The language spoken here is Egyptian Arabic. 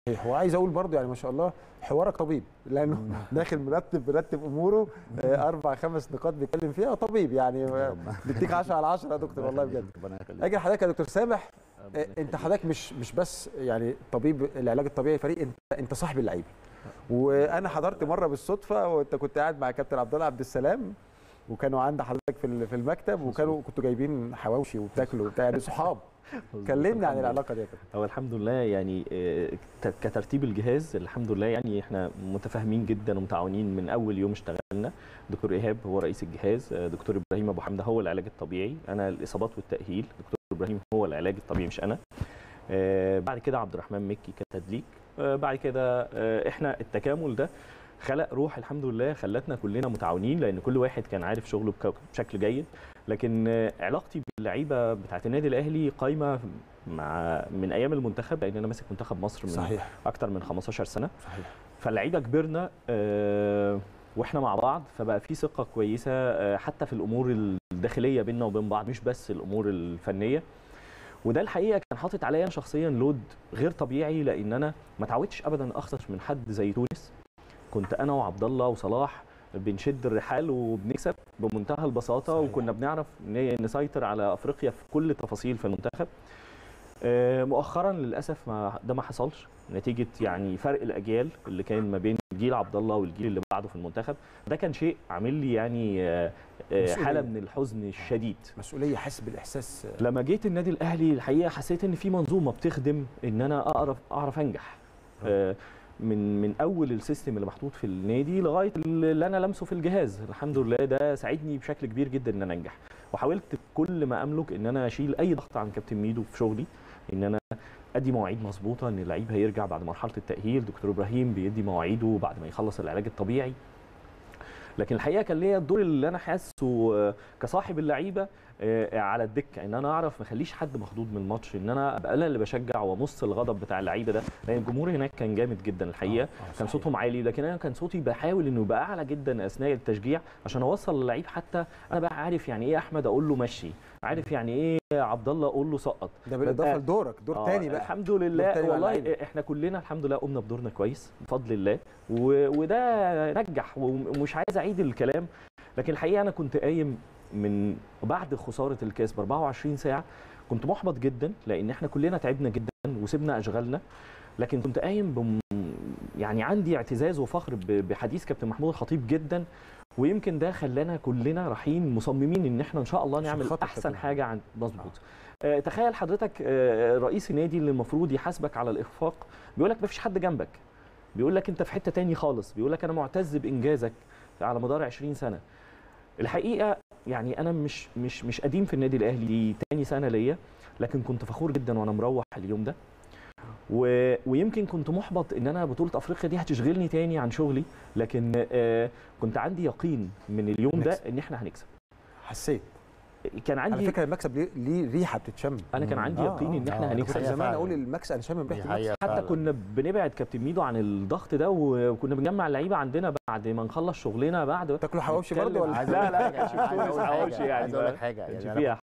صحيح وعايز اقول برضو يعني ما شاء الله حوارك طبيب لانه داخل مرتب مرتب اموره آه، اربع خمس نقاط بيتكلم فيها طبيب يعني آه، بيديك 10 على 10 يا دكتور والله بجد ربنا يخليك اجي لحضرتك يا دكتور سامح ربنا آه، انت حضرتك مش مش بس يعني طبيب العلاج الطبيعي فريق انت انت صاحب اللعيبه وانا حضرت مره بالصدفه وانت كنت قاعد مع كابتن عبد الله عبد السلام وكانوا عند حضرتك في ال- في المكتب وكانوا كنتوا جايبين حواوشي وبتاكلوا وبتاع يعني صحاب كلمني عن العلاقه دي يا كابتن هو الحمد لله يعني آه، ت- كترتيب الجهاز الحمد لله يعني احنا متفاهمين جدا ومتعاونين من اول يوم اشتغلنا دكتور ايهاب هو رئيس الجهاز آه، دكتور ابراهيم ابو حمده هو العلاج الطبيعي انا الاصابات والتاهيل دكتور ابراهيم هو العلاج الطبيعي مش انا آه، بعد كده عبد الرحمن مكي كتدليك آه، بعد كده آه، احنا التكامل ده خلق روح الحمد لله خلتنا كلنا متعاونين لان كل واحد كان عارف شغله بك- بشكل جيد لكن آه، علاقتي باللعيبه بتاعت النادي الاهلي قايمه مع من ايام المنتخب لان انا ماسك منتخب مصر من صحيح اكتر من 15 سنه صحيح فاللعيبه كبرنا آه، واحنا مع بعض فبقى في ثقه كويسه آه، حتى في الامور الداخليه بيننا وبين بعض مش بس الامور الفنيه وده الحقيقه كان حاطط عليا انا شخصيا لود غير طبيعي لان انا ما اتعودتش ابدا اخسر من حد زي تونس كنت انا وعبد الله وصلاح بنشد الرحال وبنكسب بمنتهى البساطه صحيح. وكنا بنعرف ن- نسيطر على افريقيا في كل تفاصيل في المنتخب آه، مؤخرا للاسف ما ده ما حصلش نتيجه يعني فرق الاجيال اللي كان ما بين جيل عبد الله والجيل اللي بعده في المنتخب ده كان شيء عامل لي يعني آه، آه، مسؤولية. حاله من الحزن الشديد مسؤوليه حاسس بالاحساس لما جيت النادي الاهلي الحقيقه حسيت ان في منظومه بتخدم ان انا اعرف اعرف انجح آه، من من اول السيستم اللي محطوط في النادي لغايه اللي انا لمسه في الجهاز الحمد لله ده ساعدني بشكل كبير جدا ان انا انجح وحاولت بكل ما املك ان انا اشيل اي ضغط عن كابتن ميدو في شغلي ان انا ادي مواعيد مظبوطه ان اللعيب هيرجع بعد مرحله التاهيل دكتور ابراهيم بيدي مواعيده بعد ما يخلص العلاج الطبيعي لكن الحقيقه كان ليا الدور اللي انا حاسه آه، كصاحب اللعيبه آه، على الدكه ان انا اعرف ما اخليش حد مخضوض من الماتش ان انا ابقى انا اللي بشجع وامص الغضب بتاع اللعيبه ده لان الجمهور هناك كان جامد جدا الحقيقه آه، آه، كان صحيح. صوتهم عالي لكن انا كان صوتي بحاول انه يبقى اعلى جدا اثناء التشجيع عشان اوصل للعيب حتى انا بقى عارف يعني ايه احمد اقول له مشي عارف يعني ايه عبد الله اقول له سقط ده بالاضافه ببقى- لدورك دور آه، تاني بقى الحمد دور لله تاني مع والله اللعيبة. احنا كلنا الحمد لله قمنا بدورنا كويس بفضل الله و... وده نجح ومش عايز اعيد الكلام لكن الحقيقه انا كنت قايم من بعد خساره الكاس ب 24 ساعه كنت محبط جدا لان احنا كلنا تعبنا جدا وسبنا اشغالنا لكن كنت قايم بم... يعني عندي اعتزاز وفخر ب... بحديث كابتن محمود الخطيب جدا ويمكن ده خلانا كلنا رايحين مصممين ان احنا ان شاء الله عشان نعمل خاطر احسن كابتن حاجه عن مظبوط آه، تخيل حضرتك آه، رئيس النادي اللي المفروض يحاسبك على الاخفاق بيقول لك مفيش حد جنبك بيقول لك انت في حته تاني خالص بيقول لك انا معتز بانجازك على مدار 20 سنه الحقيقه يعني انا مش مش مش قديم في النادي الاهلي دي تاني سنه ليا لكن كنت فخور جدا وانا مروح اليوم ده و... ويمكن كنت محبط ان انا بطوله افريقيا دي هتشغلني تاني عن شغلي لكن آه كنت عندي يقين من اليوم ده نكسب. ان احنا هنكسب حسيت كان على عندي فكره المكسب ليه, ليه ريحه بتتشم انا كان عندي آه، يقين ان آه، احنا آه. هنكسب كنت حقيقة زمان فعلا. اقول المكسب انا شامم دي ريحه حقيقة المكسب حتى فعلا. كنا بنبعد كابتن ميدو عن الضغط ده و- وكنا بنجمع اللعيبه عندنا بعد ما نخلص شغلنا بعد تاكلوا حواوشي نتكلم. برضه ولا عايز لا اقول لك لا حاجة، كانش عايز في أقول لك حواوشي حاجة، يعني عايز اقول لك ما حاجه كانش يعني أنا فيها